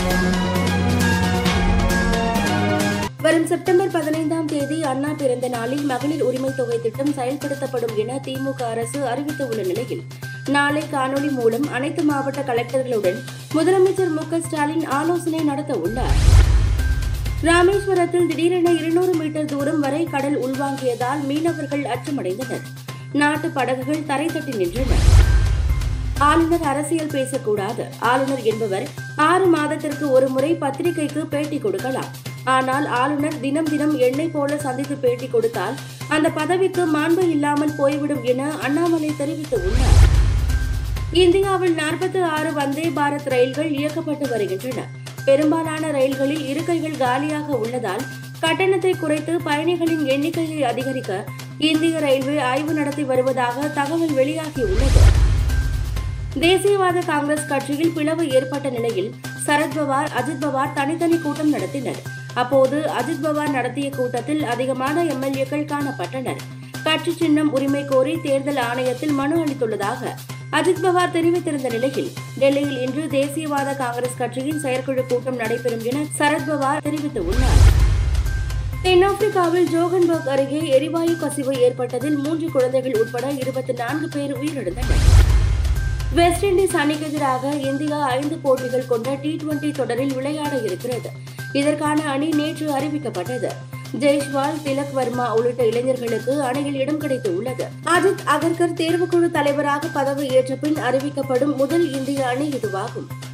வரும் செப்டம்பர் பதினைந்தாம் தேதி அண்ணா பிறந்த நாளில் மகளிர் உரிமை தொகை திட்டம் செயல்படுத்தப்படும் என திமுக அரசு அறிவித்துள்ள நிலையில் நாளை காணொலி மூலம் அனைத்து மாவட்ட கலெக்டர்களுடன் முதலமைச்சர் மு க ஸ்டாலின் ஆலோசனை நடத்த உள்ளார் ராமேஸ்வரத்தில் திடீரென இருநூறு மீட்டர் தூரம் வரை கடல் உள்வாங்கியதால் மீனவர்கள் அச்சமடைந்தனர் நாட்டு படகுகள் தரை தட்டி நின்றன ஆளுநர் அரசியல் பேசக்கூடாது ஆளுநர் என்பவர் ஆறு மாதத்திற்கு ஒரு முறை பத்திரிகைக்கு பேட்டி கொடுக்கலாம் ஆனால் ஆளுநர் தினம் தினம் எண்ணெய் போல சந்தித்து பேட்டி கொடுத்தால் அந்த பதவிக்கு மாண்பு இல்லாமல் போய்விடும் என அண்ணாமலை தெரிவித்துள்ளார் இந்தியாவில் நாற்பத்தி ஆறு வந்தே பாரத் ரயில்கள் இயக்கப்பட்டு வருகின்றன பெரும்பாலான ரயில்களில் இருக்கைகள் காலியாக உள்ளதால் கட்டணத்தை குறைத்து பயணிகளின் எண்ணிக்கையை அதிகரிக்க இந்திய ரயில்வே ஆய்வு நடத்தி வருவதாக தகவல் வெளியாகியுள்ளது தேசியவாத காங்கிரஸ் கட்சியில் பிளவு ஏற்பட்ட நிலையில் சரத்பவார் அஜித் பவார் தனித்தனி கூட்டம் நடத்தினர் அப்போது அஜித் பவார் நடத்திய கூட்டத்தில் அதிகமான எம்எல்ஏக்கள் காணப்பட்டனர் கட்சி சின்னம் உரிமை கோரி தேர்தல் ஆணையத்தில் மனு அளித்துள்ளதாக அஜித் பவார் தெரிவித்திருந்த நிலையில் டெல்லியில் இன்று தேசியவாத காங்கிரஸ் கட்சியின் செயற்குழு கூட்டம் நடைபெறும் என சரத்பவார் தெரிவித்துள்ளார் தென்னாப்பிரிக்காவில் ஜோகன்பர்க் அருகே எரிவாயு கசிவு ஏற்பட்டதில் மூன்று குழந்தைகள் உட்பட இருபத்தி நான்கு பேர் உயிரிழந்தனர் வெஸ்ட் இண்டீஸ் அணிக்கு எதிராக இந்தியா ஐந்து போட்டிகள் கொண்ட டி டுவெண்டி தொடரில் விளையாட இருக்கிறது இதற்கான அணி நேற்று அறிவிக்கப்பட்டது ஜெய்ஷ்வால் திலக் வர்மா உள்ளிட்ட இளைஞர்களுக்கு அணியில் இடம் கிடைத்துள்ளது அஜித் அகர்கர் தேர்வுக்குழு தலைவராக பதவி ஏற்ற பின் அறிவிக்கப்படும் முதல் இந்திய அணி இதுவாகும்